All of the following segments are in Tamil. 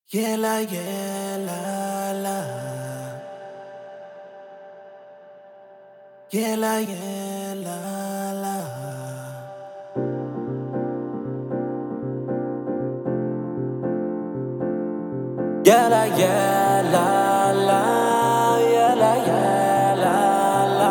Yela yela la. Yela yela la. Yela yela la. Yela yela la.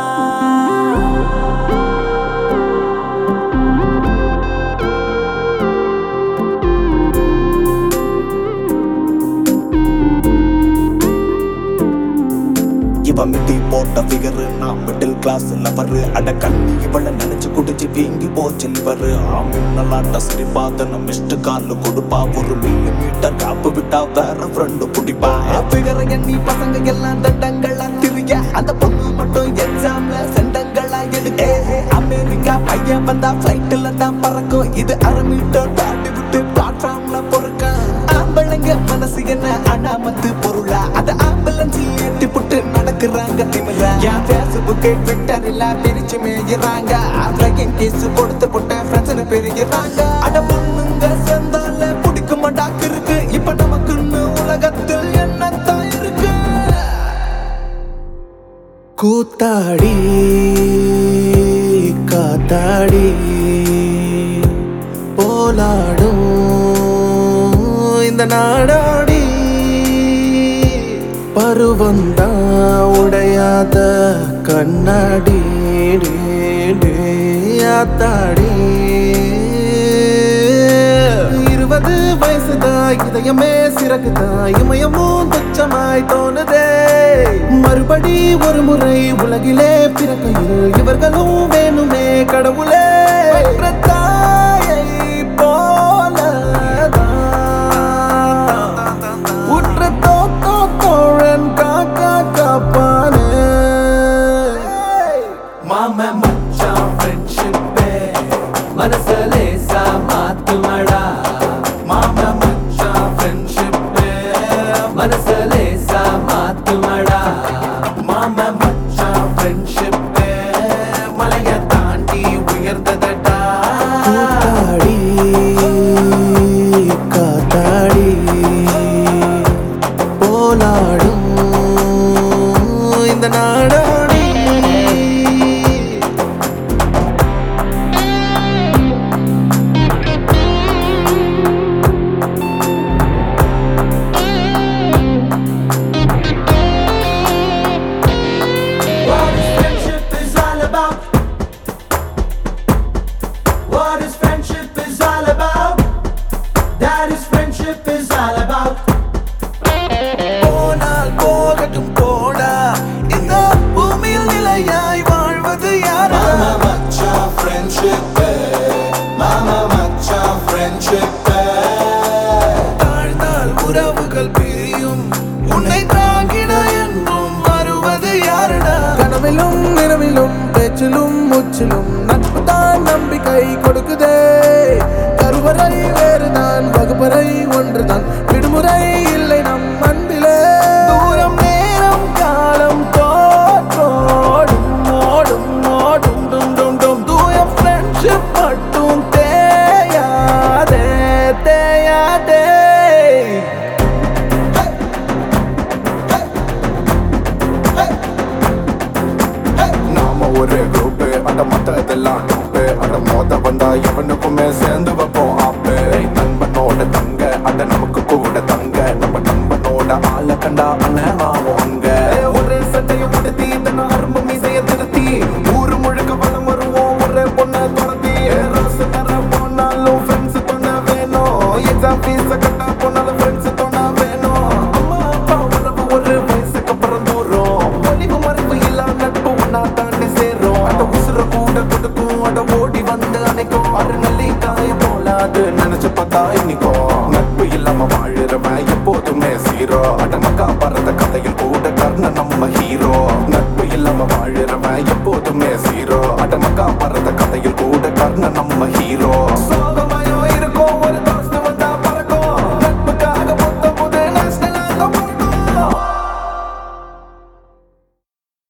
இவ மிட்டி போட்ட ஃபிகர் நான் மிடில் கிளாஸ் லவர் அட கண்ணி இவள நினைச்சு குடிச்சு வீங்கி போச்சு லிவர் ஆமின்னலாட்ட சரி பார்த்து நம்ம மிஸ்டு கால் கொடுப்பா ஒரு மில்லி மீட்டர் காப்பு விட்டா வேற ஃப்ரெண்டு பிடிப்பா ஃபிகர் எண்ணி பசங்க எல்லாம் தண்டங்களா திரிய அந்த பொண்ணு மட்டும் எக்ஸாம்ல செண்டங்களா எடுக்க அமெரிக்கா பையன் வந்தா ஃபிளைட்ல தான் பறக்கும் இது அரை மீட்டர் தாண்டி விட்டு பிளாட்ஃபார்ம்ல பொறுக்க ஆம்பளைங்க மனசு என்ன அனாமத்து பொருளா அத ஆம்புலன்ஸ் ஏத்தி புட்டு நடக்குறாங்க திமிரா என் பேஸ்புக் ட்விட்டர் எல்லாம் பிரிச்சு மேயிறாங்க ஆஃப்லைன் கேஸ் கொடுத்து புட்ட ஃப்ரெண்ட்ஸ்னு பெருகிறாங்க அட பொண்ணுங்க சேர்ந்தால பிடிக்க மாட்டாக்கு இருக்கு இப்ப நமக்குன்னு உலகத்தில் என்னத்தான் இருக்கு கூத்தாடி காத்தாடி போலாடும் இந்த நாடாடி பருவந்தான் உடையாத கண்ணாடி டே, டே, ஆத்தாடி இருபது வயசுதான் இதயமே சிறகுதான் இமயமும் துச்சமாய் தோணுதே மறுபடி ஒரு முறை உலகிலே பிறக்கையில் இவர்களும் வேணுமே கடவுளே பெற்ற தாயை போலதான் உற்ற தோத்தோ தோழன் காக்கா காப்பானே மாம மச்சான் ஃப்ரெண்ட்ஷிப்பே மனச லேசா மாத்துமடா மாம மச்சான் ஃப்ரெண்ட்ஷிப்பே மனச லேசா மாத்துமடா மாம மச்சான் ஃப்ரெண்ட்ஷிப்பே மலைய தாண்டி உயர்ந்ததடா கூத்தாடி காத்தாடி போலாடும் இந்த நாடாடி What is friendship is all about? What is friendship is all about? That is friendship is all about. போனால் போகட்டும் போடா இந்த பூமியில் நிலையாய் வாழ்வது யாரா Mama macha friendship, Mama macha friendship. தாழ்ந்தால் உறவுகள் பிரியும் உன்னை தாங்கிட என்றும் வருவது யாரடா கனவிலும் நிறவிலும் பேச்சிலும் முச்சிலும் நட்பு தான் நம்பிக்கை கொடுக்குதே கருவறை வேறுதான் வகுப்பறை ஒன்றுதான் விடுமுறை இல்லை நம் அன்பிலே தூரம் நேரம் காலம் தோற்றோடும் ஓடும் ஓடும் டும் டும் டும் தூயம் ஃப்ரெண்ட்ஷிப் மட்டும் தேயாதே தேயாதே நாம ஒரு குரூப் அட மத்த இதெல்லாம் டூப்பு அட மோத வந்தா எவனுக்குமே சேர்ந்து வைப்போம் ஆப்பு நண்பனோட தங்க அட நமக்கு கூட தங்க நம்ம நண்பனோட ஆள கண்டா அண்ணன் ஆவோம் அங்க ஒரே சட்டையை உடுத்தி தன்னை அரும்பு மீசைய திருத்தி ஊரு முழுக்க வளம் வருவோம் ஒரே பொண்ணை துரத்தி ராசு தர போனாலும் ஃப்ரெண்ட்ஸ் துணை வேணும் எக்ஸாம் ஃபீஸ கட்ட போனாலும் ஃப்ரெண்ட்ஸ் துணை வேணும் அம்மா அப்பா உறவு ஒரு வயசுக்கு அப்புறம் தூரம் ஒளிவு மறைவு இல்லா நட்பு ஒன்னா தாண்டி சேரும் அட உசுர கூட கொடுக்கும் அட ஓடி வந்து அணைக்கும் அரு நல்லி காய போலாது நினைச்சு பார்த்தா இன்னைக்கும் நட்பு இல்லாம வாழுறவன் எப்போதுமே சீரோ அட மக்கா பறந்த கதையில் கூட கர்ண நம்ம ஹீரோ நட்பு இல்லாம வாழுறவன் எப்போதுமே சீரோ அட மக்கா பறந்த கதையில் கூட கர்ண நம்ம ஹீரோ